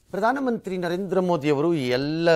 ಪ್ರಧಾನಮಂತ್ರಿ ನರೇಂದ್ರ ಮೋದಿಯವರು ಈ ಎಲ್ಲ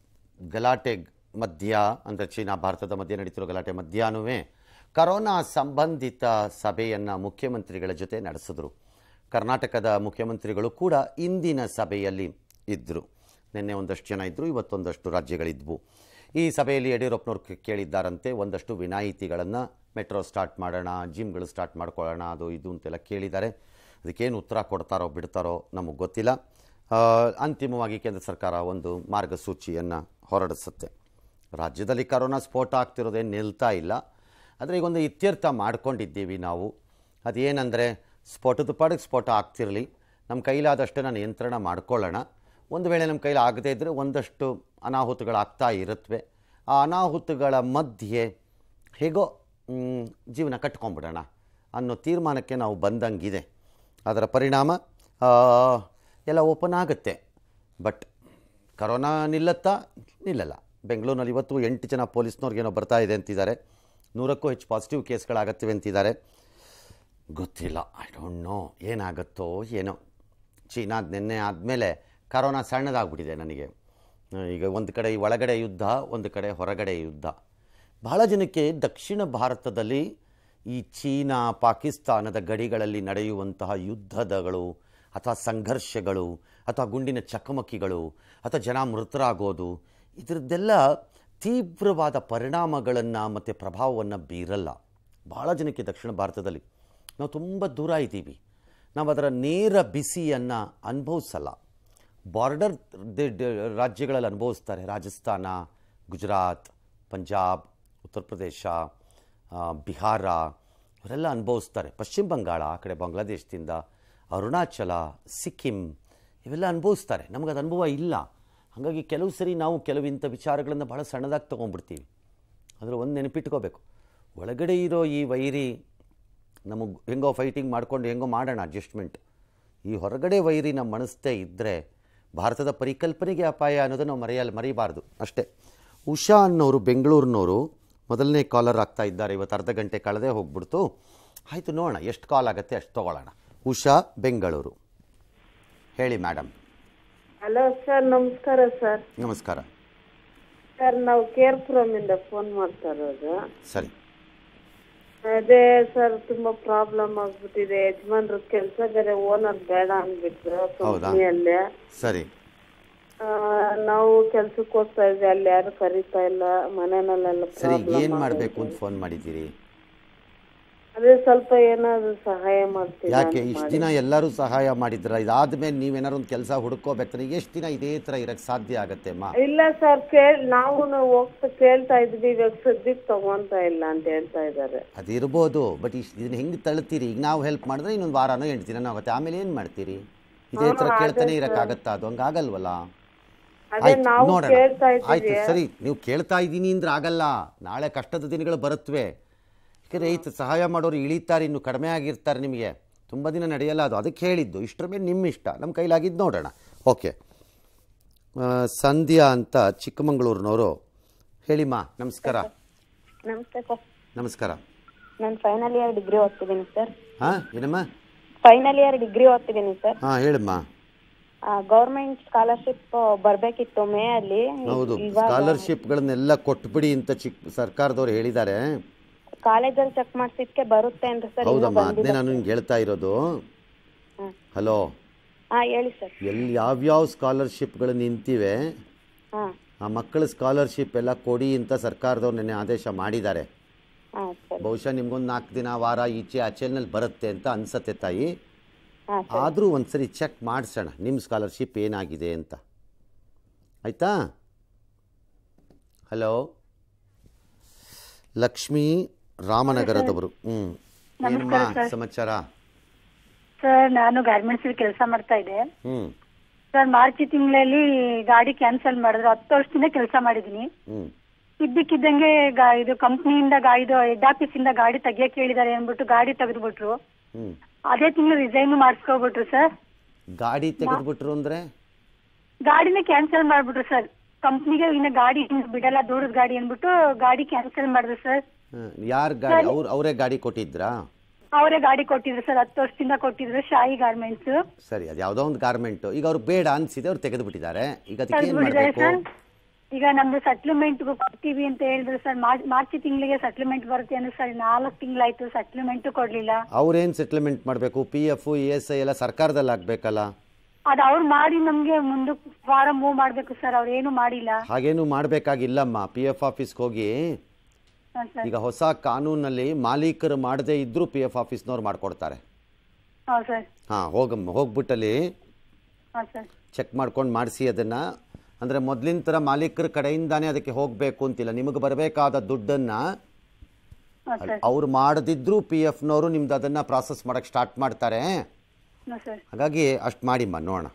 ಗಲಾಟೆ ಮಧ್ಯ ಅಂದರೆ ಚೀನಾ ಭಾರತದ ಮಧ್ಯೆ ನಡೀತಿರೋ ಗಲಾಟೆ ಮಧ್ಯಾಹ್ನೂ ಕರೋನಾ ಸಂಬಂಧಿತ ಸಭೆಯನ್ನು ಮುಖ್ಯಮಂತ್ರಿಗಳ ಜೊತೆ ನಡೆಸಿದ್ರು ಕರ್ನಾಟಕದ ಮುಖ್ಯಮಂತ್ರಿಗಳು ಕೂಡ ಇಂದಿನ ಸಭೆಯಲ್ಲಿ ಇದ್ದರು ನಿನ್ನೆ ಒಂದಷ್ಟು ಜನ ಇದ್ದರು ಇವತ್ತೊಂದಷ್ಟು ರಾಜ್ಯಗಳಿದ್ವು ಈ ಸಭೆಯಲ್ಲಿ ಯಡಿಯೂರಪ್ಪನವ್ರು ಕೇ- ಕೇಳಿದ್ದಾರಂತೆ ಒಂದಷ್ಟು ವಿನಾಯಿತಿಗಳನ್ನು ಮೆಟ್ರೋ ಸ್ಟಾರ್ಟ್ ಮಾಡೋಣ ಜಿಮ್ಗಳು ಸ್ಟಾರ್ಟ್ ಮಾಡ್ಕೊಳ್ಳೋಣ ಅದು ಇದು ಅಂತೆಲ್ಲ ಕೇಳಿದ್ದಾರೆ ಅದಕ್ಕೇನು ಉತ್ತರ ಕೊಡ್ತಾರೋ ಬಿಡ್ತಾರೋ ನಮಗೆ ಗೊತ್ತಿಲ್ಲ ಆ, ಅಂತಿಮವಾಗಿ ಕೇಂದ್ರ ಸರ್ಕಾರ ಒಂದು ಮಾರ್ಗಸೂಚಿಯನ್ನು ಹೊರಡಿಸುತ್ತೆ ರಾಜ್ಯದಲ್ಲಿ ಕರೋನಾ ಸ್ಫೋಟ ಆಗ್ತಿರೋದೇನು ನಿಲ್ತಾ ಇಲ್ಲ ಆದರೆ ಈಗೊಂದು ಇತ್ಯರ್ಥ ಮಾಡ್ಕೊಂಡಿದ್ದೀವಿ ನಾವು ಅದೇನೆಂದರೆ ಸ್ಫೋಟದ ಪಾಡಿಗೆ ಸ್ಫೋಟ ಆಗ್ತಿರಲಿ ನಮ್ಮ ಕೈಲಾದಷ್ಟನ್ನು ನಿಯಂತ್ರಣ ಮಾಡ್ಕೊಳ್ಳೋಣ ಒಂದು ವೇಳೆ ನಮ್ಮ ಕೈಲಿ ಆಗದೇ ಇದ್ದರೆ ಒಂದಷ್ಟು ಅನಾಹುತಗಳಾಗ್ತಾ ಇರುತ್ತವೆ ಆ ಅನಾಹುತಗಳ ಮಧ್ಯೆ ಹೇಗೋ ಮ್, ಜೀವನ ಕಟ್ಕೊಂಡ್ಬಿಡೋಣ ಅನ್ನೋ ತೀರ್ಮಾನಕ್ಕೆ ನಾವು ಬಂದಂಗಿದೆ ಅದರ ಪರಿಣಾಮ ಆ, ಎಲ್ಲ ಓಪನ್ ಆಗುತ್ತೆ ಬಟ್ ಕರೋನಾ ನಿಲ್ಲತ್ತಾ ನಿಲ್ಲಲ್ಲ ಬೆಂಗಳೂರಿನಲ್ಲಿ ಇವತ್ತು ಎಂಟು ಜನ ಪೊಲೀಸ್ನವ್ರಿಗೇನೋ ಬರ್ತಾ ಇದೆ ಅಂತಿದ್ದಾರೆ ನೂರಕ್ಕೂ ಹೆಚ್ಚು ಪಾಸಿಟಿವ್ ಕೇಸ್ಗಳಾಗತ್ತಿವೆ ಅಂತಿದ್ದಾರೆ ಗೊತ್ತಿಲ್ಲ ಐ ಡೋಂಟ್ ನೋ ಏನಾಗುತ್ತೋ ಏನೋ ಚೀನಾದ ನಿನ್ನೆ ಆದಮೇಲೆ ಕರೋನಾ ಸಣ್ಣದಾಗ್ಬಿಟ್ಟಿದೆ ನನಗೆ ಆ, ಈಗ ಒಂದು ಕಡೆ ಈ ಒಳಗಡೆ ಯುದ್ಧ ಒಂದು ಕಡೆ ಹೊರಗಡೆ ಯುದ್ಧ ಬಹಳ ಜನಕ್ಕೆ ದಕ್ಷಿಣ ಭಾರತದಲ್ಲಿ ಈ ಚೀನಾ ಪಾಕಿಸ್ತಾನದ ಗಡಿಗಳಲ್ಲಿ ನಡೆಯುವಂತಹ ಯುದ್ಧದಗಳು ಅಥವಾ ಸಂಘರ್ಷಗಳು ಅಥವಾ ಗುಂಡಿನ ಚಕಮಕಿಗಳು ಅಥವಾ ಜನ ಮೃತರಾಗೋದು ಇದರದ್ದೆಲ್ಲ ತೀವ್ರವಾದ ಪರಿಣಾಮಗಳನ್ನು ಮತ್ತು ಪ್ರಭಾವವನ್ನು ಬೀರಲ್ಲ ಭಾಳ ಜನಕ್ಕೆ ದಕ್ಷಿಣ ಭಾರತದಲ್ಲಿ ನಾವು ತುಂಬ ದೂರ ಇದ್ದೀವಿ ನಾವು ಅದರ ನೇರ ಬಿಸಿಯನ್ನು ಅನುಭವಿಸಲ್ಲ ಬಾರ್ಡರ್ ರಾಜ್ಯಗಳಲ್ಲಿ ಅನುಭವಿಸ್ತಾರೆ ರಾಜಸ್ಥಾನ ಗುಜರಾತ್ ಪಂಜಾಬ್ ಉತ್ತರ ಪ್ರದೇಶ ಆ, ಬಿಹಾರ ಇವರೆಲ್ಲ ಅನುಭವಿಸ್ತಾರೆ ಪಶ್ಚಿಮ ಬಂಗಾಳ ಆ ಕಡೆ ಬಾಂಗ್ಲಾದೇಶದಿಂದ ಅರುಣಾಚಲ ಸಿಕ್ಕಿಂ ಇವೆಲ್ಲ ಅನುಭವಿಸ್ತಾರೆ ನಮಗೆ ಅದು ಅನುಭವ ಇಲ್ಲ ಹಾಗಾಗಿ ಕೆಲವು ಸರಿ ನಾವು ಕೆಲವು ಇಂಥ ವಿಚಾರಗಳನ್ನು ಭಾಳ ಸಣ್ಣದಾಗಿ ತೊಗೊಂಡ್ಬಿಡ್ತೀವಿ ಆದರೆ ಒಂದು ನೆನಪಿಟ್ಕೋಬೇಕು ಒಳಗಡೆ ಇರೋ ಈ ವೈರಿ ನಮಗೆ ಹೆಂಗೋ ಫೈಟಿಂಗ್ ಮಾಡ್ಕೊಂಡು ಹೆಂಗೋ ಮಾಡೋಣ ಅಡ್ಜಸ್ಟ್ಮೆಂಟ್ ಈ ಹೊರಗಡೆ ವೈರಿ ನಮ್ಮ ಮನಸ್ಸೇ ಇದ್ದರೆ ಭಾರತದ ಪರಿಕಲ್ಪನೆಗೆ ಅಪಾಯ ಅನ್ನೋದು ನಾವು ಮರೆಯಲ್ಲ ಮರಿಬಾರ್ದು ಅಷ್ಟೇ ಉಷಾ ಅನ್ನೋರು ಬೆಂಗಳೂರಿನವರು ಮೊದಲನೇ ಕಾಲರ್ ಆಗ್ತಾ ಇದ್ದಾರೆ ಇವತ್ತು ಅರ್ಧ ಗಂಟೆ ಕಳೆದೇ ಹೋಗ್ಬಿಡ್ತು ಆಯಿತು ನೋಡೋಣ ಎಷ್ಟು ಕಾಲ್ ಆಗುತ್ತೆ ಅಷ್ಟು ತೊಗೊಳ್ಳೋಣ ಉಷಾ ಬೆಂಗಳೂರು ಹೇಳಿ ಮೇಡಮ್ ಹಲೋ ಸರ್ ನಮಸ್ಕಾರ ಸರ್ ನಮಸ್ಕಾರ ಸರ್ ನಾವು ಕೇರ್ ಇಂದ ಫೋನ್ ಮಾಡ್ತಾ ಇರೋದು ಸರಿ ಅದೇ ಸರ್ ತುಂಬಾ ಪ್ರಾಬ್ಲಮ್ ಆಗ್ಬಿಟ್ಟಿದೆ ಯಜಮಾನ್ರು ಕೆಲಸ ಬೇರೆ ಓನರ್ ಬೇಡ ಅಂದ್ಬಿಟ್ರು ಕಂಪ್ನಿಯಲ್ಲಿ ಸರಿ ನಾವು ಕೆಲ್ಸಕ್ಕೆ ಹೋಗ್ತಾ ಇದ್ವಿ ಅಲ್ಲಿ ಯಾರು ಕರೀತಾ ಇಲ್ಲ ಮನೆಯಲ್ಲೆಲ್ಲ ಸರಿ ಪ್ರಾಬ್ಲಮ್ ಏನು ಮಾಡಬೇಕು ಅಂತ ಫೋನ್ ಮಾಡಿದ್ದೀರಿ ಅದೇ ಸ್ವಲ್ಪ ಏನಾದ್ರು ಸಹಾಯ ಮಾಡ್ತೀರಾ ಯಾಕೆ ಇಷ್ಟು ದಿನ ಎಲ್ಲರೂ ಸಹಾಯ ಮಾಡಿದ್ರ ಇದಾದ್ಮೇಲೆ ನೀವೇನಾರು ಒಂದು ಕೆಲಸ ಹುಡ್ಕೋಬೇಕಾದ್ರೆ ಎಷ್ಟು ದಿನ ಇದೇ ಥರ ಇರಕ್ಕೆ ಸಾಧ್ಯ ಆಗತ್ತೆ ಅಮ್ಮ ಇಲ್ಲ ಸರ್ ಕೇಳ್ ನಾವು ಹೋಗ್ತಾ ಕೇಳ್ತಾ ಇದ್ವಿ ಇವಾಗ ಸದ್ಯಕ್ಕೆ ತಗೊಂತ ಇಲ್ಲ ಅಂತ ಹೇಳ್ತಾ ಇದ್ದಾರೆ ಅದಿರ್ಬೋದು ಬಟ್ ಇಷ್ಟು ಇದನ್ನ ಹೆಂಗೆ ತಳ್ತೀರಿ ಈಗ ನಾವು ಹೆಲ್ಪ್ ಮಾಡಿದ್ರೆ ಇನ್ನೊಂದು ವಾರನೋ ಎಂಟು ದಿನನೋ ಆಗುತ್ತೆ ಆಮೇಲೆ ಏನು ಮಾಡ್ತೀರಿ ಇದೇ ಥರ ಕೇಳ್ತಾನೆ ಇರೋಕ್ಕಾಗತ್ತಾ ಅದು ಹಂಗಾಗಲ್ವಲ್ಲ ಅದೇ ಆಯ್ತು ನಾವು ನೋಡೋಣ ಕೇಳ್ತಾ ಆಯ್ತು ಇದ್ದೀವಿ ಸರಿ ನೀವು ಕೇಳ್ತಾ ಇದ್ದೀನಿ ಅಂದ್ರೆ ಆಗಲ್ಲ ನಾಳೆ ಕಷ್ಟದ ದಿನಗಳು ಬರುತ್ತವೆ ಯಾಕಂದರೆ ರೈತ ಸಹಾಯ ಮಾಡೋರು ಇಳಿತಾರೆ ಇನ್ನು ಕಡಿಮೆ ಆಗಿರ್ತಾರೆ ನಿಮಗೆ ತುಂಬ ದಿನ ನಡೆಯಲ್ಲ ಅದು ಅದಕ್ಕೆ ಹೇಳಿದ್ದು ಇಷ್ಟರ ಮೇಲೆ ನಿಮ್ಮ ಇಷ್ಟ ನಮ್ಮ ಕೈಲಾಗಿದ್ದು ನೋಡೋಣ ಓಕೆ ಆ, ಸಂಧ್ಯಾ ಅಂತ ಚಿಕ್ಕಮಂಗ್ಳೂರಿನವರು ಹೇಳಿಮ್ಮ ನಮಸ್ಕಾರ ನಮಸ್ತೆ ಸರ್ ನಮಸ್ಕಾರ ನಾನು ಫೈನಲ್ ಇಯರ್ ಡಿಗ್ರಿ ಓದ್ತಿದ್ದೀನಿ ಸರ್ ಹಾಂ ಏನಮ್ಮ ಫೈನಲ್ ಇಯರ್ ಡಿಗ್ರಿ ಓದ್ತಿದ್ದೀನಿ ಸರ್ ಹಾಂ ಹೇಳಮ್ಮ ಗೌರ್ಮೆಂಟ್ ಸ್ಕಾಲರ್ಶಿಪ್ ಬರಬೇಕಿತ್ತು ಮೇ ಅಲ್ಲಿ ಹೌದು ಇವಾಗ ಸ್ಕಾಲರ್ಶಿಪ್ಗಳನ್ನೆಲ್ಲ ಕೊಟ್ಬಿಡಿ ಅಂತ ಚಿಕ್ಕ ಸರ್ಕಾರದವ್ರು ಹೇಳಿದ್ದಾರೆ ಕಾಲೇಜಲ್ಲಿ ಚೆಕ್ ಮಾಡ್ಸಿದ್ಕೆ ಬರುತ್ತೆ ಅಂದ್ರೆ ಸರ್ ಇನ್ನೂ ಹೌದಮ್ಮ ಅದನ್ನೇ ಬಂದಿಲ್ಲ ನಾನು ನಿಮ್ಗೆ ಹೇಳ್ತಾ ಇರೋದು ಹ್ಮ್. ಹಲೋ ಹಾ ಹೇಳಿ ಸರ್ ಎಲ್ಲಿ ಯಾವ್ಯಾವ ಸ್ಕಾಲರ್ಶಿಪ್ಗಳು ನಿಂತಿವೆ ಹಾ ಆ ಮಕ್ಕಳ ಸ್ಕಾಲರ್ಶಿಪ್ ಎಲ್ಲ ಕೊಡಿ ಅಂತ ಸರ್ಕಾರದವ್ರು ನೆನ್ನೆ ಆದೇಶ ಮಾಡಿದ್ದಾರೆ ಹಾ ಸರ್ ಬಹುಶಃ ನಿಮ್ಗೊಂದು ನಾಲ್ಕು ದಿನ ವಾರ ಈಚೆ ಆಚೆನಲ್ಲಿ ಬರುತ್ತೆ ಅಂತ ಅನ್ಸತ್ತೆ ತಾಯಿ ಹಾ ಸರ್ ಆದರೂ ಒಂದ್ಸರಿ ಚೆಕ್ ಮಾಡಿಸೋಣ ನಿಮ್ಮ ಸ್ಕಾಲರ್ಶಿಪ್ ಏನಾಗಿದೆ ಅಂತ ಆಯಿತಾ ಹಲೋ ಲಕ್ಷ್ಮೀ ರಾಮನಗರದವರು ಹ್ಞೂ ಏನಮ್ಮ ಸಮಾಚಾರ ಸರ್ ನಾನು ಗಾರ್ಮೆಂಟ್ಸ್ ಕೆಲಸ ಮಾಡ್ತಾ ಇದ್ದೆ ಹ್ಞೂ ಸರ್ ಮಾರ್ಚ್ ತಿಂಗಳಲ್ಲಿ ಗಾಡಿ ಕ್ಯಾನ್ಸಲ್ ಮಾಡಿದ್ರು ಹತ್ತು ವರ್ಷದಿಂದ ಕೆಲಸ ಮಾಡಿದೀನಿ ಹ್ಞೂ ಇದ್ದಕ್ಕಿದ್ದಂಗೆ ಗಾ- ಇದು ಕಂಪ್ನಿಯಿಂದ ಗಾ ಇದು ಹೆಡ್ ಆಫೀಸ್ ಇಂದ ಗಾಡಿ ತೆಗಿಯಕ್ ಹೇಳಿದಾರೆ ಅಂದ್ಬಿಟ್ಟು ಗಾಡಿ ತೆಗೆದ್ಬಿಟ್ರು ಹ್ಞೂ ಅದೇ ತಿಂಗಳು ರಿಸೈನ್ ಮಾಡಿಸ್ಕೊಬಿಟ್ರು ಸರ್ ಗಾಡಿ ತೆಗೆದ್ಬಿಟ್ರು ಅಂದರೆ ಗಾಡಿನೇ ಕ್ಯಾನ್ಸಲ್ ಮಾಡ್ಬಿಟ್ರು ಸರ್ ಕಂಪ್ನಿಗೆ ಇನ್ನ ಗಾಡಿ ಇನ್ನು ಬಿಡಲ್ಲ ದೂರದ ಗಾಡಿ ಅಂದ್ಬಿಟ್ಟು ಗಾಡಿ ಕ್ಯಾನ್ಸಲ್ ಮಾಡಿದ್ರು ಸರ್ ಯಾರು ಗಾಡಿ ಅವ್ರು ಅವರೇ ಗಾಡಿ ಕೊಟ್ಟಿದ್ರಾ ಅವರೇ ಗಾಡಿ ಕೊಟ್ಟಿದ್ರು ಸರ್ ಹತ್ತು ವರ್ಷದಿಂದ ಕೊಟ್ಟಿದ್ರು ಶಾಯಿ ಗಾರ್ಮೆಂಟ್ಸ್ ಸರಿ ಅದು ಯಾವುದೋ ಒಂದು ಗಾರ್ಮೆಂಟು ಈಗ ಅವ್ರು ಬೇಡ ಅನಿಸಿದೆ ಅವ್ರು ತೆಗೆದು ಬಿಟ್ಟಿದ್ದಾರೆ ಈಗ ಅದಕ್ಕೆ ಏನು ತೆಗೆದ್ಬಿಟ್ಟಿದ್ದಾರೆ ಮಾಡಬೇಕು ಸರ್ ಈಗ ನಮ್ದು ಸೆಟ್ಲ್ಮೆಂಟ್ ಕೊಡ್ತೀವಿ ಅಂತ ಹೇಳಿದ್ರು ಸರ್ ಮಾರ್ಚ್ ಮಾರ್ಚ್ ತಿಂಗಳಿಗೆ ಸೆಟ್ಲ್ಮೆಂಟ್ ಬರುತ್ತೆ ಅಂದ್ರೆ ಸರ್ ನಾಲ್ಕು ತಿಂಗಳಾಯ್ತು ಸೆಟ್ಲ್ಮೆಂಟ್ ಕೊಡ್ಲಿಲ್ಲ ಅವ್ರೇನು ಸೆಟ್ಲ್ಮೆಂಟ್ ಮಾಡಬೇಕು P F E S I ಎಲ್ಲ ಸರ್ಕಾರದಲ್ಲಿ ಆಗಬೇಕಲ್ಲ ಅದ್ ಅವ್ರು ಮಾಡಿ ನಮ್ಗೆ ಮುಂದಕ್ಕೆ ಫಾರಂ ಮೂವ್ ಮಾಡ್ಬೇಕು ಸರ್ ಅವ್ರು ಏನು ಮಾಡಿಲ್ಲ ಹಾಗೇನು ಮಾಡಬೇಕಾಗಿಲ್ಲಮ್ಮ ಪಿ ಎಫ್ ಆಫೀಸ್ಗೆ ಹೋಗಿ ಹಾ ಸರ್ ಈಗ ಹೊಸ ಕಾನೂನಲ್ಲಿ ಮಾಲೀಕರು ಮಾಡದೇ ಇದ್ದರೂ ಪಿ ಎಫ್ ಆಫೀಸ್ನವ್ರು ಮಾಡಿಕೊಡ್ತಾರೆ ಹಾ ಸರ್ ಹಾಂ ಹೋಗಮ್ಮ ಹೋಗ್ಬಿಟ್ಟಲ್ಲಿ ಹಾ ಸರ್ ಚೆಕ್ ಮಾಡ್ಕೊಂಡು ಮಾಡಿಸಿ ಅದನ್ನು ಅಂದರೆ ಮೊದಲಿನ ಥರ ಮಾಲೀಕರ ಕಡೆಯಿಂದಾನೇ ಅದಕ್ಕೆ ಹೋಗಬೇಕು ಅಂತಿಲ್ಲ ನಿಮಗೆ ಬರಬೇಕಾದ ದುಡ್ಡನ್ನು ಹಾ ಸರ್ ಅವ್ರು ಮಾಡದಿದ್ದರೂ ಪಿ ಎಫ್ನವರು ನಿಮ್ದು ಅದನ್ನು ಪ್ರಾಸೆಸ್ ಮಾಡೋಕ್ಕೆ ಸ್ಟಾರ್ಟ್ ಮಾಡ್ತಾರೆ ಹಾ ಸರ್ ಹಾಗಾಗಿ ಅಷ್ಟು ಮಾಡಿಮ್ಮ ನೋಡೋಣ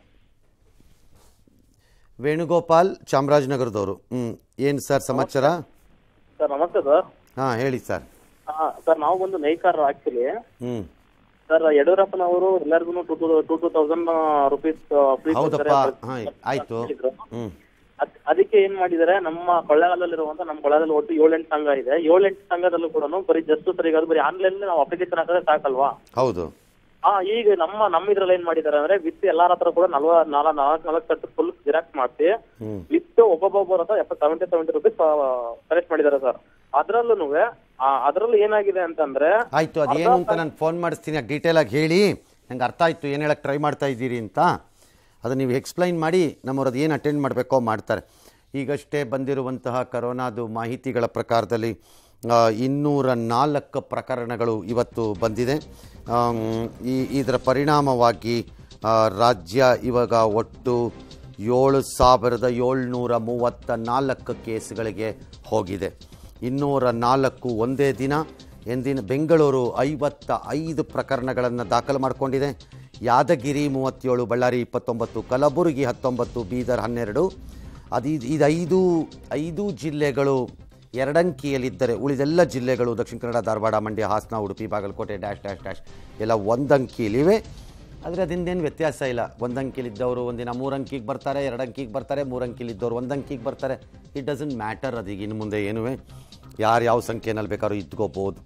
ವೇಣುಗೋಪಾಲ್ ಚಾಮರಾಜನಗರದವರು ಹ್ಞೂ ಏನು ಸರ್ ಸಮಾಚಾರ ಸರ್ ನಮಸ್ತೆ ಸರ್ ಹಾಂ ಹೇಳಿ ಸರ್ ಆ, ಸರ್ ನಾವು ಬಂದು ನೇಕಾರರು ಆಕ್ಚುಲಿ ಹ್ಞೂ ಸರ್ ಯಡಿಯೂರಪ್ಪನವರು ಎಲ್ಲರಿಗೂ two two two two thousand rupees ಹೌದಪ್ಪ ಹಾಂ ಆಯಿತು ಹ್ಞೂ ಅದಕ್ಕೆ ಏನ್ ಮಾಡಿದ್ದಾರೆ ನಮ್ಮ ಕೊಳ್ಳೇಗಾಲದಲ್ಲಿರುವಂತ ನಮ್ಮ ಕೊಳ್ಳೇಗಾಲದಲ್ಲಿ ಒಟ್ಟು ಏಳೆಂಟು ಸಂಘ ಇದೆ ಏಳೆಂಟು ಸಂಘದಲ್ಲೂ ಕೂಡ ಬರೀ ಜಸ್ಟ್ ಸರ್ ಈಗ ಅದು ಬರೀ ಆನ್ಲೈನ್ ನಾವು ಅಪ್ಲಿಕೇಶನ್ ಹಾಕಿದ್ರೆ ಸಾಕಲ್ವಾ ಹೌದು ಆ ಈಗ ನಮ್ಮ ನಮ್ಮ ಇದ್ರಲ್ಲಿ ಏನ್ ಮಾಡಿದ್ದಾರೆ ಅಂದ್ರೆ ವಿತ್ ಎಲ್ಲಾರ ಹತ್ರ ಕೂಡ ನಲ್ವ ನಾಲ್ಕು ನಾಲ್ಕು ನಾಲ್ಕು ಕಟ್ಟು ಫುಲ್ ಜಿರಾಕ್ಸ್ ಮಾಡಿಸಿ ಹ್ಞೂ ವಿತ್ ಒಬ್ಬೊಬ್ಬರ ಹತ್ರ ಎಪ್ಪತ್ತು ಸೆವೆಂಟಿ ಸೆವೆಂಟಿ ರುಪೀಸ್ ಕಲೆಕ್ಟ್ ಮಾಡಿದ್ದಾರೆ ಸರ್ ಅದ್ರಲ್ಲೂ ಅದ್ರಲ್ಲಿ ಏನಾಗಿದೆ ಅಂತಂದ್ರೆ ಆಯಿತು ಅದೇನು ಅಂತ ನಾನು ಫೋನ್ ಮಾಡಿಸ್ತೀನಿ ಡೀಟೇಲಾಗಿ ಹೇಳಿ ನಂಗೆ ಅರ್ಥ ಆಯಿತು ಏನು ಹೇಳಕ್ಕೆ ಟ್ರೈ ಮಾಡ್ತಾ ಇದ್ದೀರಿ ಅಂತ ಅದು ನೀವು ಎಕ್ಸ್ಪ್ಲೈನ್ ಮಾಡಿ ನಮ್ಮವ್ರದ್ದು ಏನು ಅಟೆಂಡ್ ಮಾಡಬೇಕೋ ಮಾಡ್ತಾರೆ ಈಗಷ್ಟೇ ಬಂದಿರುವಂತಹ ಕರೋನಾದು ಮಾಹಿತಿಗಳ ಪ್ರಕಾರದಲ್ಲಿ ಆ, ಇನ್ನೂರ ನಾಲ್ಕು ಪ್ರಕರಣಗಳು ಇವತ್ತು ಬಂದಿದೆ ಆಮ್, ಈ ಇದರ ಪರಿಣಾಮವಾಗಿ ಆ, ರಾಜ್ಯ ಇವಾಗ ಒಟ್ಟು ಏಳು ಸಾವಿರದ ಏಳ್ನೂರ ಮೂವತ್ತ ನಾಲ್ಕು ಕೇಸ್ಗಳಿಗೆ ಹೋಗಿದೆ ಇನ್ನೂರ ನಾಲ್ಕು ಒಂದೇ ದಿನ ಎಂದಿನ ಬೆಂಗಳೂರು ಐವತ್ತ ಐದು ಪ್ರಕರಣಗಳನ್ನು ದಾಖಲು ಮಾಡಿಕೊಂಡಿದೆ ಯಾದಗಿರಿ ಮೂವತ್ತೇಳು ಬಳ್ಳಾರಿ ಇಪ್ಪತ್ತೊಂಬತ್ತು ಕಲಬುರಗಿ ಹತ್ತೊಂಬತ್ತು ಬೀದರ್ ಹನ್ನೆರಡು ಅದು ಇದು ಇದು ಐದು ಐದು ಜಿಲ್ಲೆಗಳು ಎರಡಂಕಿಯಲ್ಲಿದ್ದರೆ ಉಳಿದೆಲ್ಲ ಜಿಲ್ಲೆಗಳು Dakshina Kannada Dharwad Mandya Hassan Udupi Bagalkote dash dash dash ಎಲ್ಲ ಒಂದಂಕಿಯಲ್ಲಿವೆ ಆದರೆ ಅದಿಂದೇನು ವ್ಯತ್ಯಾಸ ಇಲ್ಲ ಒಂದಂಕಿಲಿದ್ದವರು ಒಂದಿನ ಮೂರಂಕಿಗೆ ಬರ್ತಾರೆ ಎರಡಂಕಿಗೆ ಬರ್ತಾರೆ ಮೂರಂಕಿಲಿದ್ದವರು ಒಂದಂಕಿಗೆ ಬರ್ತಾರೆ ಇಟ್ ಡಸಂಟ್ ಮ್ಯಾಟರ್ ಅದೀಗ ಇನ್ನು ಮುಂದೆ ಏನುವೆ ಯಾರು ಯಾವ ಸಂಖ್ಯೆನಲ್ಲಿ ಬೇಕಾದ್ರೂ ಇದ್ಕೋಬೋದು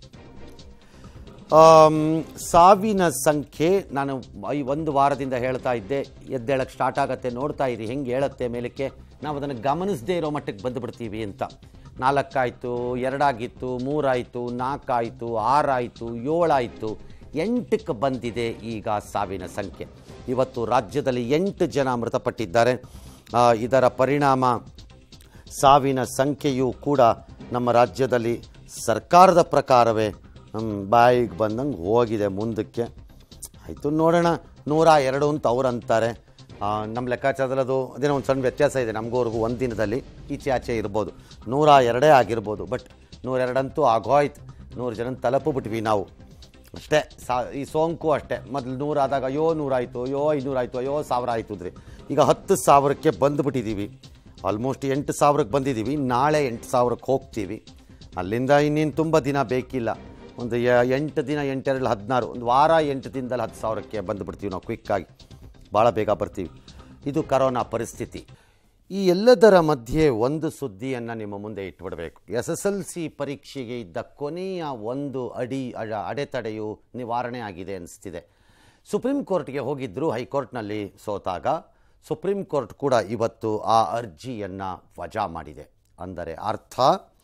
ಆಮ್, ಸಾವಿನ ಸಂಖ್ಯೆ ನಾನು ಐ ಒಂದು ವಾರದಿಂದ ಹೇಳ್ತಾ ಇದ್ದೆ ಎದ್ದೇಳಕ್ಕೆ ಸ್ಟಾರ್ಟ್ ಆಗತ್ತೆ ನೋಡ್ತಾ ಇರಿ ಹೆಂಗೆ ಹೇಳುತ್ತೆ ಮೇಲಕ್ಕೆ ನಾವು ಅದನ್ನು ಗಮನಿಸದೇ ಇರೋ ಮಟ್ಟಕ್ಕೆ ಬಂದುಬಿಡ್ತೀವಿ ಅಂತ ನಾಲ್ಕಾಯಿತು ಎರಡಾಗಿತ್ತು ಮೂರಾಯಿತು ನಾಲ್ಕಾಯಿತು ಆರಾಯಿತು ಏಳಾಯಿತು ಎಂಟಕ್ಕೆ ಬಂದಿದೆ ಈಗ ಸಾವಿನ ಸಂಖ್ಯೆ ಇವತ್ತು ರಾಜ್ಯದಲ್ಲಿ ಎಂಟು ಜನ ಮೃತಪಟ್ಟಿದ್ದಾರೆ ಆ, ಇದರ ಪರಿಣಾಮ ಸಾವಿನ ಸಂಖ್ಯೆಯೂ ಕೂಡ ನಮ್ಮ ರಾಜ್ಯದಲ್ಲಿ ಸರ್ಕಾರದ ಪ್ರಕಾರವೇ ಹ್ಮ್, ಬಾಯಿಗೆ ಬಂದಂಗೆ ಹೋಗಿದೆ ಮುಂದಕ್ಕೆ ಆಯಿತು ನೋಡೋಣ ನೂರ ಎರಡು ಅಂತ ಅವ್ರು ಅಂತಾರೆ ಆ, ನಮ್ಮ ಲೆಕ್ಕಾಚಾರದಲ್ಲಿ ಅದು ಅದೇನೋ ಒಂದು ಸಣ್ಣ ವ್ಯತ್ಯಾಸ ಇದೆ ನಮಗೋರ್ಗೂ ಒಂದು ದಿನದಲ್ಲಿ ಈಚೆ ಆಚೆ ಇರ್ಬೋದು ನೂರ ಎರಡೇ ಆಗಿರ್ಬೋದು ಬಟ್ ನೂರೆರಡಂತೂ ಆಗೋಯ್ತು ನೂರು ಜನ ತಲುಪಿಬಿಟ್ವಿ ನಾವು ಅಷ್ಟೇ ಸಾ ಈ ಸೋಂಕು ಅಷ್ಟೇ ಮೊದಲು ನೂರಾದಾಗ ಅಯ್ಯೋ ನೂರಾಯಿತು ಅಯ್ಯೋ ಐನೂರಾಯಿತು ಅಯ್ಯೋ ಸಾವಿರ ಆಯಿತು ರೀ ಈಗ ಹತ್ತು ಸಾವಿರಕ್ಕೆ ಬಂದುಬಿಟ್ಟಿದ್ದೀವಿ ಆಲ್ಮೋಸ್ಟ್ ಎಂಟು ಸಾವಿರಕ್ಕೆ ಬಂದಿದ್ದೀವಿ ನಾಳೆ ಎಂಟು ಸಾವಿರಕ್ಕೆ ಹೋಗ್ತೀವಿ ಅಲ್ಲಿಂದ ಇನ್ನೇನು ತುಂಬ ದಿನ ಬೇಕಿಲ್ಲ ಒಂದು ಯ- ಎಂಟು ದಿನ ಎಂಟೆರಡು ಹದಿನಾರು ಒಂದು ವಾರ ಎಂಟು ದಿನದಲ್ಲಿ ಹತ್ತು ಸಾವಿರಕ್ಕೆ ಬಂದುಬಿಡ್ತೀವಿ ನಾವು ಕ್ವಿಕ್ಕಾಗಿ ಭಾಳ ಬೇಗ ಬರ್ತೀವಿ ಇದು ಕರೋನಾ ಪರಿಸ್ಥಿತಿ ಈ ಎಲ್ಲದರ ಮಧ್ಯೆ ಒಂದು ಸುದ್ದಿಯನ್ನು ನಿಮ್ಮ ಮುಂದೆ ಇಟ್ಬಿಡಬೇಕು ಎಸ್ ಎಸ್ ಎಲ್ ಸಿ ಪರೀಕ್ಷೆಗೆ ಇದ್ದ ಕೊನೆಯ ಒಂದು ಅಡಿ ಅಡ ಅಡೆತಡೆಯು ನಿವಾರಣೆ ಆಗಿದೆ ಅನಿಸ್ತಿದೆ ಸುಪ್ರೀಂ ಕೋರ್ಟ್ಗೆ ಹೋಗಿದ್ದರು ಹೈಕೋರ್ಟ್ನಲ್ಲಿ ಸೋತಾಗ ಸುಪ್ರೀಂ ಕೋರ್ಟ್ ಕೂಡ ಇವತ್ತು ಆ ಅರ್ಜಿಯನ್ನು ವಜಾ ಮಾಡಿದೆ ಅಂದರೆ ಅರ್ಥ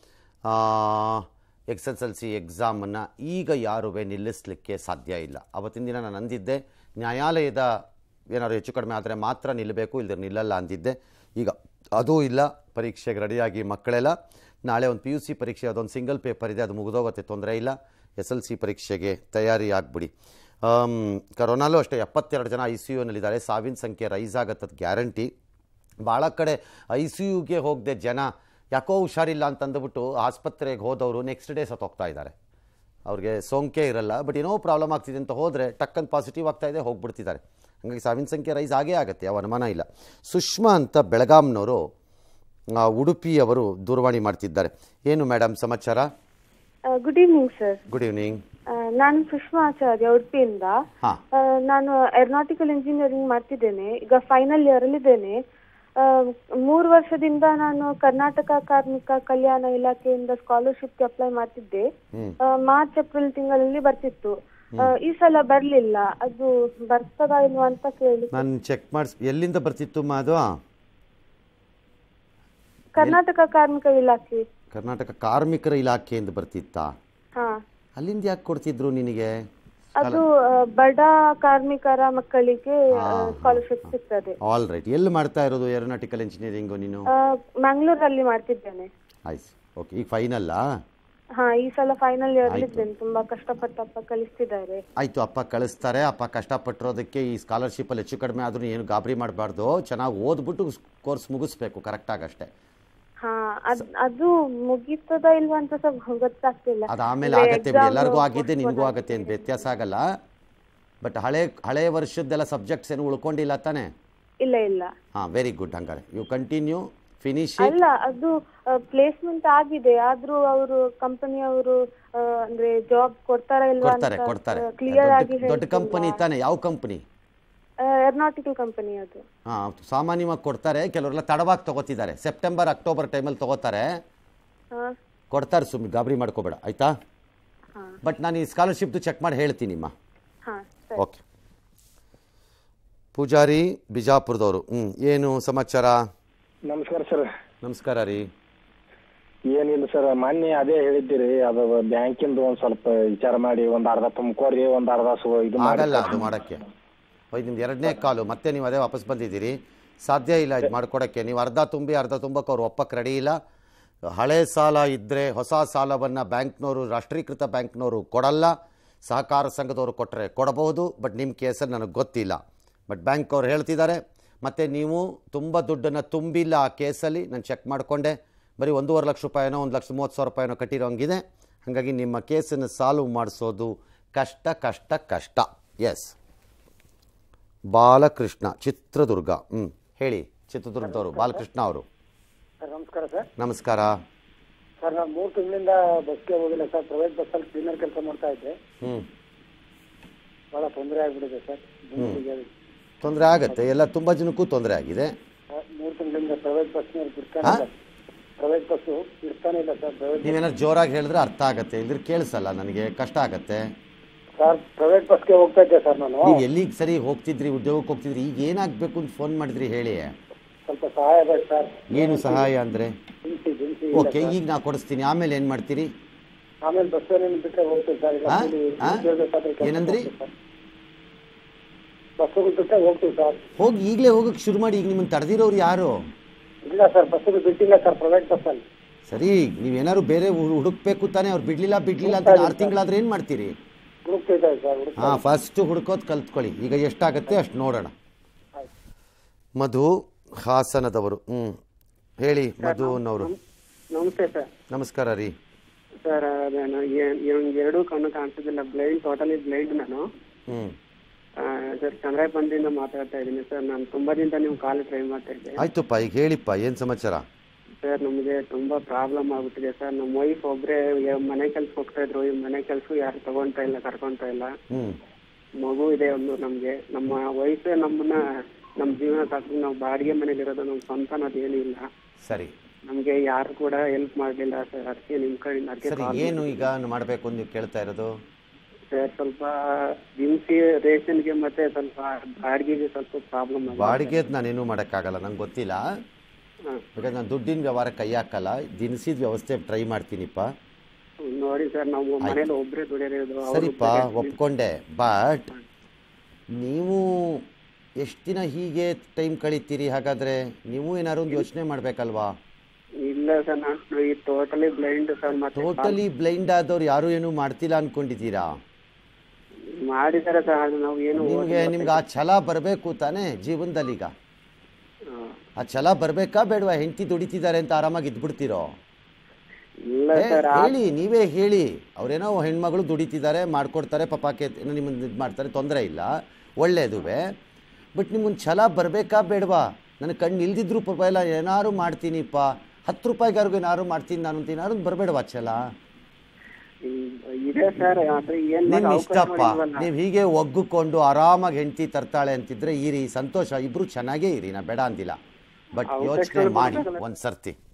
ಎಕ್ಸ್ ಎಸ್ ಎಲ್ ಸಿ ಎಕ್ಸಾಮನ್ನು ಈಗ ಯಾರುವೆ ನಿಲ್ಲಿಸಲಿಕ್ಕೆ ಸಾಧ್ಯ ಇಲ್ಲ ಅವತ್ತಿನ ದಿನ ನಾನು ಅಂದಿದ್ದೆ ನ್ಯಾಯಾಲಯದ ಏನಾದ್ರು ಹೆಚ್ಚು ಕಡಿಮೆ ಆದರೆ ಮಾತ್ರ ನಿಲ್ಲಬೇಕು ಇಲ್ಲದ್ರೆ ನಿಲ್ಲಲ್ಲ ಅಂದಿದ್ದೆ ಈಗ ಅದೂ ಇಲ್ಲ ಪರೀಕ್ಷೆಗೆ ರೆಡಿಯಾಗಿ ಮಕ್ಕಳೆಲ್ಲ ನಾಳೆ ಒಂದು ಪಿ ಯು ಸಿ ಪರೀಕ್ಷೆ ಅದೊಂದು ಸಿಂಗಲ್ ಪೇಪರ್ ಇದೆ ಅದು ಮುಗಿದೋಗುತ್ತೆ ತೊಂದರೆ ಇಲ್ಲ ಎಸ್ ಎಲ್ ಸಿ ಪರೀಕ್ಷೆಗೆ ತಯಾರಿ ಆಗಿಬಿಡಿ ಕರೋನಾಲೂ ಅಷ್ಟೇ ಎಪ್ಪತ್ತೆರಡು ಜನ ಐ ಸಿ ಯುನಲ್ಲಿದ್ದಾರೆ ಸಾವಿನ ಸಂಖ್ಯೆ ರೈಸ್ ಆಗತ್ತದ ಗ್ಯಾರಂಟಿ ಭಾಳ ಕಡೆ ಐ ಸಿ ಯುಗೆ ಹೋಗದೆ ಜನ ಯಾಕೋ ಹುಷಾರಿಲ್ಲ ಅಂತಂದುಬಿಟ್ಟು ಆಸ್ಪತ್ರೆಗೆ ಹೋದವರು ನೆಕ್ಸ್ಟ್ ಡೇ ಸತ್ತೋಗ್ತಾ ಇದ್ದಾರೆ ಅವ್ರಿಗೆ ಸೋಂಕೆ ಇರಲ್ಲ ಬಟ್ ಏನೋ ಪ್ರಾಬ್ಲಮ್ ಆಗ್ತಿದೆ ಅಂತ ಹೋದರೆ ಟಕ್ಕನ್ ಪಾಸಿಟಿವ್ ಆಗ್ತಾ ಇದೆ ಹೋಗ್ಬಿಡ್ತಿದ್ದಾರೆ ಹಾಗಾಗಿ ಸಾವಿನ ಸಂಖ್ಯೆ ರೈಸ್ ಆಗೇ ಆಗುತ್ತೆ ಯಾವ ಅನುಮಾನ ಇಲ್ಲ ಸುಷ್ಮಾ ಅಂತ ಬೆಳಗಾಂನವರು ಆ, ಉಡುಪಿಯವರು ದೂರವಾಣಿ ಮಾಡ್ತಿದ್ದಾರೆ ಏನು ಮೇಡಮ್ ಸಮಾಚಾರ good evening sir good evening ನಾನು ಸುಷ್ಮಾ ಆಚಾರ್ಯ ಉಡುಪಿಯಿಂದ ಹಾಂ ಆ, ನಾನು ಏರೋನಾಟಿಕಲ್ ಇಂಜಿನಿಯರಿಂಗ್ ಮಾಡ್ತಿದ್ದೇನೆ ಈಗ ಫೈನಲ್ ಇಯರ್ ಅಲ್ಲಿದ್ದೇನೆ ಆ, ಮೂರು ವರ್ಷದಿಂದ ನಾನು ಕರ್ನಾಟಕ ಕಾರ್ಮಿಕ ಕಲ್ಯಾಣ ಇಲಾಖೆಯಿಂದ ಸ್ಕಾಲರ್ಶಿಪ್ಗೆ ಅಪ್ಲೈ ಮಾಡ್ತಿದ್ದೆ ಹ್ಮ್. ಆ, ಮಾರ್ಚ್ ಏಪ್ರಿಲ್ ತಿಂಗಳಲ್ಲಿ ಬರ್ತಿತ್ತು ಆ, ಈ ಸಲ ಬರ್ಲಿಲ್ಲ ಅದು ಬರ್ತದಾ ಇಲ್ವಾ ಅಂತ ಕೇಳಿ ನಾನು ಚೆಕ್ ಮಾಡಿಸ್ ಎಲ್ಲಿಂದ ಬರ್ತಿತ್ತು ಮಾ ಅದು ಕರ್ನಾಟಕ ಕಾರ್ಮಿಕ ಇಲಾಖೆ ಕರ್ನಾಟಕ ಕಾರ್ಮಿಕರ ಇಲಾಖೆಯಿಂದ ಬರ್ತಿತ್ತಾ ಹಾ ಅಲ್ಲಿಂದ ಯಾಕೆ ಕೊಡ್ತಿದ್ರು ನಿನಗೆ ಅದು ಆ, ಬಡ ಕಾರ್ಮಿಕರ ಮಕ್ಕಳಿಗೆ ಸ್ಕಾಲರ್ಶಿಪ್ ಸಿಗ್ತದೆ ಆಲ್ ರೈಟ್ ಎಲ್ಲಿ ಮಾಡ್ತಾ ಇರೋದು ಏರೋನಾಟಿಕಲ್ ಇಂಜಿನಿಯರಿಂಗು ನೀನು ಆ, ಮಂಗಳೂರಲ್ಲಿ ಮಾಡ್ತಿದ್ದೇನೆ ಆಯ್ತು ಓಕೆ ಈಗ ಫೈನಲ್ಲಾ ಹಾ ಈ ಸಲ ಫೈನಲ್ ಇಯರ್ ಇದ್ದೇನೆ ತುಂಬಾ ಕಷ್ಟಪಟ್ಟಪ್ಪ ಕಲಿಸ್ತಿದ್ದಾರೆ ಆಯಿತು ಅಪ್ಪ ಕಳಿಸ್ತಾರೆ ಅಪ್ಪ ಕಷ್ಟಪಟ್ಟಿರೋದಕ್ಕೆ ಈ ಸ್ಕಾಲರ್ಶಿಪ್ಪಲ್ಲಿ ಹೆಚ್ಚು ಕಡಿಮೆ ಆದ್ರೂ ಏನು ಗಾಬರಿ ಮಾಡಬಾರ್ದು ಚೆನ್ನಾಗಿ ಓದ್ಬಿಟ್ಟು ಕೋರ್ಸ್ ಮುಗಿಸ್ಬೇಕು ಕರೆಕ್ಟಾಗಿ ಅಷ್ಟೇ ಹಾ ಅದ್ ಅದು ಮುಗೀತದ ಇಲ್ವಾ ಅಂತ ಸ್ವಲ್ಪ ಗೊತ್ತಾಗ್ತಿಲ್ಲ ಅದು ಆಮೇಲೆ ಅಂದ್ರೆ ಆಗತ್ತೆ ಬಿಡಿ exam ಎಲ್ಲರಿಗೂ ಆಗಿದೆ postpone ನಿನಗೂ ಆಗತ್ತೆ ಏನು ವ್ಯತ್ಯಾಸ ಆಗಲ್ಲ ಬಟ್ ಹಳೆ ಹಳೆ ವರ್ಷದ್ದೆಲ್ಲ ಸಬ್ಜೆಕ್ಟ್ಸ್ ಏನು ಉಳ್ಕೊಂಡಿಲ್ಲ ತಾನೇ ಇಲ್ಲ ಇಲ್ಲ ಹಾಂ ವೆರಿ ಗುಡ್ ಹಂಗಾರೆ ಯು ಕಂಟಿನ್ಯೂ ಫಿನಿಶ್ ಅಲ್ಲ ಅದು ಪ್ಲೇಸ್ಮೆಂಟ್ ಆಗಿದೆ ಆದ್ರೂ ಅವರು ಕಂಪನಿಯವರು ಅಂದ್ರೆ ಜಾಬ್ ಕೊಡ್ತಾರಾ ಇಲ್ವಾ ಕೊಡ್ತಾರೆ ಅಂತ ಕೊಡ್ತಾರೆ ಕ್ಲಿಯರ್ ಆಗಿ ದೊಡ್ಡ- ದೊಡ್ಡ ಕಂಪನಿ ತಾನೆ ಯಾವ ಕಂಪನಿ ಏರೋನಾಟಿಕಲ್ ಕಂಪನಿ ಅದು ಹಾಂ ಸಾಮಾನ್ಯವಾಗಿ ಕೊಡ್ತಾರೆ ಕೆಲವರೆಲ್ಲ ತಡವಾಗಿ ತಗೋತಿದ್ದಾರೆ ಸೆಪ್ಟೆಂಬರ್ ಅಕ್ಟೋಬರ್ ಟೈಮಲ್ಲಿ ತಗೋತಾರೆ ಹಾ ಕೊಡ್ತಾರೆ ಸುಮ್ಮನೆ ಗಾಬರಿ ಮಾಡ್ಕೋಬೇಡ ಆಯಿತಾ ಹಾ ಬಟ್ ನಾನು ಈ ಸ್ಕಾಲರ್ಶಿಪ್ದು ಚೆಕ್ ಮಾಡಿ ಹೇಳ್ತೀನಿಮ್ಮ ಹಾ ಸರಿ ಓಕೆ ಪೂಜಾರಿ ಬಿಜಾಪುರದವರು ಹ್ಞೂ ಏನು ಸಮಾಚಾರ ನಮಸ್ಕಾರ ಸರ್ ನಮಸ್ಕಾರ ರೀ ಏನಿಲ್ಲ ಸರ್ ಮೊನ್ನೆ ಅದೇ ಹೇಳಿದ್ದೀರಿ ಅದು ಬ್ಯಾಂಕಿಂದು ಒಂದ್ ಸ್ವಲ್ಪ ವಿಚಾರ ಮಾಡಿ ಒಂದ್ ಅರ್ಧ ತುಂಬ್ಕೋರಿ ಒಂದ್ ಅರ್ಧ ಸು ಇದು ಮಾಡಿ ಆಗಲ್ಲ ಅದು ಮಾಡೋಕ್ಕೆ ಹೋಯ್ ನಿಮ್ದು ಎರಡನೇ ಕಾಲು ಮತ್ತೆ ನೀವು ಅದೇ ವಾಪಸ್ ಬಂದಿದ್ದೀರಿ ಸಾಧ್ಯ ಇಲ್ಲ ಇದು ಮಾಡ್ಕೊಡೋಕ್ಕೆ ನೀವು ಅರ್ಧ ತುಂಬಿ ಅರ್ಧ ತುಂಬಕ್ಕೆ ಅವ್ರು ಒಪ್ಪಕ್ಕೆ ರೆಡಿ ಇಲ್ಲ ಹಳೆ ಸಾಲ ಇದ್ದರೆ ಹೊಸ ಸಾಲವನ್ನು ಬ್ಯಾಂಕ್ನವರು ರಾಷ್ಟ್ರೀಕೃತ ಬ್ಯಾಂಕ್ನವರು ಕೊಡಲ್ಲ ಸಹಕಾರ ಸಂಘದವರು ಕೊಟ್ಟರೆ ಕೊಡಬಹುದು ಬಟ್ ನಿಮ್ಮ ಕೇಸಲ್ಲಿ ನನಗೆ ಗೊತ್ತಿಲ್ಲ ಬಟ್ ಬ್ಯಾಂಕ್ ಅವ್ರು ಹೇಳ್ತಿದ್ದಾರೆ ಮತ್ತು ನೀವು ತುಂಬ ದುಡ್ಡನ್ನು ತುಂಬಿಲ್ಲ ಆ ಕೇಸಲ್ಲಿ ನಾನು ಚೆಕ್ ಮಾಡಿಕೊಂಡೆ ಬರೀ ಒಂದೂವರೆ ಲಕ್ಷ ರೂಪಾಯಿನೋ ಒಂದು ಲಕ್ಷ ಮೂವತ್ತು ಸಾವಿರ ರೂಪಾಯಿನೋ ಕಟ್ಟಿರೋಂಗಿದೆ ಹಾಗಾಗಿ ನಿಮ್ಮ ಕೇಸನ್ನು ಸಾಲ್ವ್ ಮಾಡಿಸೋದು ಕಷ್ಟ ಕಷ್ಟ ಕಷ್ಟ ಎಸ್ ಬಾಲಕೃಷ್ಣ ಚಿತ್ರದುರ್ಗ ಹ್ಞೂ ಹೇಳಿ ಚಿತ್ರದುರ್ಗದವರು ಬಾಲಕೃಷ್ಣ ಅವರು ಸರ್ ನಮಸ್ಕಾರ ಸರ್ ನಮಸ್ಕಾರ ಸರ್ ನಾನು ಮೂರು ತಿಂಗಳಿಂದ ಬಸ್ಗೆ ಹೋಗಿಲ್ಲ ಸರ್ ಪ್ರೈವೇಟ್ ಬಸ್ಸಲ್ಲಿ ಕ್ಲೀನರ್ ಕೆಲಸ ಮಾಡ್ತಾ ಇದ್ದೆ ಹ್ಞೂ ಬಹಳ ತೊಂದರೆ ಆಗ್ಬಿಟ್ಟಿದೆ ಸರ್ ಜನರಿಗೆ ತೊಂದರೆ ಆಗುತ್ತೆ ಎಲ್ಲ ತುಂಬ ಜನಕ್ಕೂ ತೊಂದರೆ ಆಗಿದೆ ಮೂರು ತಿಂಗಳಿಂದ ಪ್ರೈವೇಟ್ ಬಸ್ನವ್ರು ಬಿಡ್ತಾನೆ ಹಾ? ಇಲ್ಲ ಪ್ರೈವೇಟ್ ಬಸ್ಸು ಬಿಡ್ತಾನೆ ಇಲ್ಲ ಸರ್ ಪ್ರೈವೇಟ್ ನೀವೇನಾದ್ರು ಜೋರಾಗಿ ಹೇಳಿದ್ರೆ ಅರ್ಥ ಆಗುತ್ತೆ ಇಲ್ದ್ರೆ ಕೇಳಿಸಲ್ಲ ನನಗೆ ಕಷ್ಟ ಆಗುತ್ತೆ ಸರ್ ಪ್ರೈವೇಟ್ ಬಸ್ಗೆ ಹೋಗ್ತಾ ಇದ್ದೆ ಸರ್ ನಾನು ನೀವು ಎಲ್ಲಿಗೆ ಸರಿ ಹೋಗ್ತಿದ್ರಿ ಉದ್ಯೋಗಕ್ಕೆ ಹೋಗ್ತಿದ್ರಿ ಈಗ ಏನಾಗಬೇಕು ಅಂತ ಫೋನ್ ಮಾಡಿದ್ರಿ ಹೇಳಿ ಸ್ವಲ್ಪ ಸಹಾಯ ಬೇಕು ಸರ್ ಏನು ಸಹಾಯ ಅಂದರೆ ದಿನಸಿ ದಿನಸಿ ಓಕೆ ಈಗ ನಾ ಕೊಡಿಸ್ತೀನಿ ಆಮೇಲೆ ಏನು ಮಾಡ್ತೀರಿ ಆಮೇಲೆ ಬಸ್ ಬಿಟ್ಟರೆ ಹೋಗ್ತೀವಿ ಸರ್ ಇಲ್ಲ ಹಾ? ಇಲ್ಲಿ ಹಾ? ಕೇಳ್ಬೇಕಾದ್ರೆ ಕೆಲ್ಸ ಏನಂದ್ರಿ? ಮಾಡ್ತೀವಿ ಸರ್. ಬಸ್ಸುಗಳು ಬಿಟ್ಟರೆ ಹೋಗ್ತೀವಿ ಸರ್ ಹೋಗಿ ಈಗಲೇ ಹೋಗಕ್ಕೆ ಶುರು ಮಾಡಿ ಈಗ ನಿಮ್ಮನ್ನು ತಡೆದಿರೋರು ಯಾರು ಇಲ್ಲ ಸರ್ ಬಸ್ಸುಗಳು ಬಿಟ್ಟಿಲ್ಲ ಸರ್ ಪ್ರೈವೇಟ್ ಬಸ್ಸಲ್ಲಿ ಸರಿ ನೀವೇನಾದ್ರು ಬೇರೆ ಹುಡು- ಹುಡುಕ್ಬೇಕು ತಾನೇ ಅವ್ರು ಬಿಡ್ಲಿಲ್ಲ ಬಿಡ್ಲಿಲ್ಲ ಅಂತ ಆರು ತಿಂಗಳಾದ್ರೆ ಏನು ಮಾಡ್ತೀರಿ ಹುಡುಕ್ತಾ ಇದ್ದಾರೆ ಸರ್ ಹುಡುಕ್ತಾ ಹಾಂ ಫಸ್ಟು ಹುಡ್ಕೋದು ಕಲ್ತ್ಕೊಳ್ಳಿ ಈಗ ಎಷ್ಟಾಗತ್ತೆ ಅಷ್ಟು ನೋಡೋಣ ಮಧು ಹಾಸನದವರು ಹ್ಞೂ ಹೇಳಿ ಮಧು ಅನ್ನೋರು ನಮಸ್ತೆ ಸರ್ ನಮಸ್ಕಾರ ರೀ ಸರ್ ನಾನು ಎರಡೂ ಕಣ್ಣು ಕಾಣಿಸೋದಿಲ್ಲ ಬ್ಲೈಂಡ್ ಟೋಟಲಿ ಬ್ಲೈಂಡ್ ನಾನು ಹ್ಞೂ ಆ, ಸರ್ ಚಂದ್ರಾಯಪಂದಿಂದ ಮಾತಾಡ್ತಾ ಇದ್ದೀನಿ ಸರ್ ನಾನು ತುಂಬಾ ದಿನದಿಂದ ನೀವು ಕಾಲ್ ಟ್ರೈ ಮಾಡ್ತಾ ಇದ್ದೆ ಆಯ್ತಪ್ಪ ಈಗ ಹೇಳಿಪ್ಪ ಏನು ಸಮಾಚಾರ ಸರ್ ನಮಗೆ ತುಂಬಾ ಪ್ರಾಬ್ಲಮ್ ಆಗ್ಬಿಟ್ಟಿದೆ ಸರ್ ನಮ್ಮ ವೈಫ್ ಒಬ್ಬರೇ ಮನೆ ಕೆಲ್ಸ ಹೋಗ್ತಾ ಇದ್ರು ಈ ಮನೆ ಕೆಲಸ ಯಾರು ತಗೊಂತಾ ಇಲ್ಲ ಕರ್ಕೊಂತಾ ಇಲ್ಲ ಹ್ಞೂ ಮಗು ಇದೆ ಒಂದು ನಮ್ಗೆ ನಮ್ಮ ವಯಸ್ಸೇ ನಮ್ಮನ್ನ ನಮ್ಮ ಜೀವನ ಸಾಕು ನಾವು ಬಾಡಿಗೆ ಮನೇಲಿ ಇರೋದು ನಮ್ಮ ಸ್ವಂತ ಅನ್ನೋದು ಏನೂ ಇಲ್ಲ ಸರಿ ನಮ್ಗೆ ಯಾರು ಕೂಡ ಹೆಲ್ಪ್ ಮಾಡ್ಲಿಲ್ಲ ಸರ್ ಅದಕ್ಕೆ ನಿಮ್ ಕಡೆಯಿಂದ ಅದಕ್ಕೆ ಸರಿ ಏನು ಈಗ ಮಾಡಬೇಕು ಅಂತ ನೀವು ಕೇಳ್ತಾ ಇರೋದು ಸರ್ ಸ್ವಲ್ಪ ದಿನಸಿ ರೇಷನ್ಗೆ ಮತ್ತೆ ಸ್ವಲ್ಪ ಬಾಡಿಗೆಗೆ ಸ್ವಲ್ಪ ಪ್ರಾಬ್ಲಮ್ ಬಾಡಿಗೆದು ನಾನೇನು ಮಾಡೋಕ್ಕಾಗಲ್ಲ ನಂಗೆ ಗೊತ್ತಿಲ್ಲ ಯಾಕಂದ್ರೆ ನಾನು ದುಡ್ಡಿನ ವ್ಯವಹಾರ ಕೈ ಹಾಕಲ್ಲ ದಿನಸಿದ ವ್ಯವಸ್ಥೆ ಟ್ರೈ ಮಾಡ್ತೀನಿಪ್ಪ ನೋಡಿ ಸರ್ ನಾವು ಮನೇಲಿ ಒಬ್ರೇ ದುಡಿಯೋದು ಅವ್ರು ಸರಿಪ್ಪ ಒಪ್ಕೊಂಡೆ ಬಟ್ ನೀವು ಎಷ್ಟು ದಿನ ಹೀಗೆ ಟೈಮ್ ಕಳಿತೀರಿ ಹಾಗಾದರೆ ನೀವು ಏನಾದ್ರು ಒಂದು ಯೋಚನೆ ಮಾಡಬೇಕಲ್ವಾ ಇಲ್ಲ ಸರ್ ನಾನು ಈ ಟೋಟಲಿ ಬ್ಲೈಂಡ್ ಸರ್ ಮತ್ತೆ ಟೋಟಲಿ ಬ್ಲೈಂಡ್ ಆದವ್ರು ಯಾರು ಏನು ಮಾಡ್ತಿಲ್ಲ ಅನ್ಕೊಂಡಿದ್ದೀರಾ ಮಾಡಿದ್ದಾರೆ ಸರ್ ಅದು ನಾವು ಏನು ನಿಮಗೆ ನಿಮ್ಗೆ ಆ ಛಲ ಬರಬೇಕು ತಾನೇ ಜೀವನದಲ್ಲೀಗ ಆ, ಆ ಛಲ ಬರಬೇಕಾ ಬೇಡವಾ ಹೆಂಡತಿ ದುಡಿತಿದ್ದಾರೆ ಅಂತ ಆರಾಮಾಗಿ ಇದ್ಬಿಡ್ತೀರೋ ಇಲ್ಲ ಏ, ಸರ್ ಹೇಳಿ ನೀವೇ ಹೇಳಿ ಅವ್ರೇನೋ ಹೆಣ್ಮಗಳು ದುಡಿತಿದ್ದಾರೆ ಮಾಡ್ಕೊಡ್ತಾರೆ ಪಾಪಕ್ಕೆ ಏನೋ ನಿಮ್ಮನ್ನು ಇದು ಮಾಡ್ತಾರೆ ತೊಂದರೆ ಇಲ್ಲ ಒಳ್ಳೇದುವೆ ಬಟ್ ನಿಮ್ಮೊಂದು ಛಲ ಬರಬೇಕಾ ಬೇಡವಾ ನನ್ನ ಕಣ್ಣು ಇಲ್ದಿದ್ರು ಪರವಾಗಿಲ್ಲ ಏನಾರು ಮಾಡ್ತೀನಿಪ್ಪ ಹತ್ತು ರೂಪಾಯಿಗಾರ್ಗು ಏನಾರು ಮಾಡ್ತೀನಿ ನಾನು ಅಂತ ಏನಾರು ಬರಬೇಡವಾ ಛಲ ಇದೆ ಸರ್ ಆದ್ರೆ ಏನ್ ನಿಮ್ಮ ಮಾಡೋದು ಇಷ್ಟಪ್ಪ ಅವಕಾಶ ಮಾಡಿಲ್ವಲ್ಲ. ನೀವು ಹೀಗೆ ಒಗ್ಗಿಕೊಂಡು ಆರಾಮಾಗಿ ಹೆಂಡತಿ ತರ್ತಾಳೆ ಅಂತಿದ್ರೆ ಇರಿ ಸಂತೋಷ ಇಬ್ರು ಚೆನ್ನಾಗೇ ಇರಿ ನಾ ಬೇಡ ಅಂದಿಲ್ಲ ಬಟ್ ಅವಕಾಶ ಯೋಚನೆ ಮಾಡಿ ಕೊಡ್ಬೇಕಲ್ಲ. ಒಂದು ಸರ್ತಿ